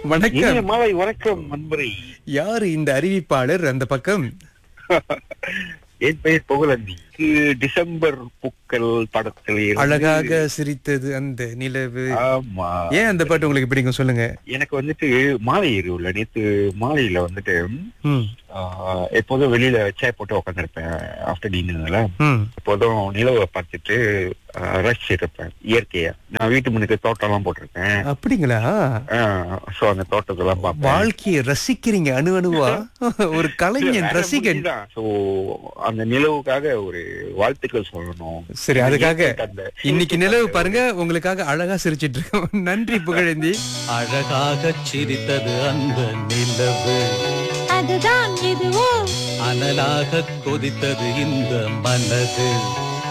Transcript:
வணக்கம் இனிய மாலை வணக்கம் நண்பரே யாரு இந்த அறிவிப்பாளர் அந்த பக்கம் என் பெயர் புகழந்தி இது டிசம்பர் பூக்கள் படத்தில் இருந்து- அழகாக சிரித்தது அந்த நிலவு ஆமா ஏன் அந்த பாட்டு உங்களுக்கு பிடிக்கும் சொல்லுங்க எனக்கு வந்துட்டு மாலை எரிவுல நேத்து மாலையில வந்துட்டு ம், ஆஹ், எப்போதும் வெளியில சேர் போட்டு உட்காந்துருப்பேன் ஆஃப்டர் டின்னர்ல ம். எப்போதும் நிலவை பார்த்துட்டு ஆஹ், ரசிச்சிட்டு இருப்பேன் இயற்கையா நான் வீட்டு முன்னுக்கு தோட்டம் எல்லாம் போட்டிருப்பேன் அப்படிங்களா சோ அந்த தோட்டத்தெல்லாம் பார்ப்பேன் வாழ்க்கையை ரசிக்கிறீங்க அணு அணுவா ஒரு கலைஞன் ரசிகன் சோ அந்த நிலவுக்காக ஒரு வாழ்த்துக்கள் சொல்லணும் சரி அதுக்காக அந்த இன்னைக்கு நிலவு பாருங்க உங்களுக்காக அழகா சிரிச்சிட்டு இருக்கோம் நன்றி புகழேந்தி அழகாகச் சிரித்தது அந்த நிலவு அதுதான் எதுவோ அனலாகக் கொதித்தது இந்த மனது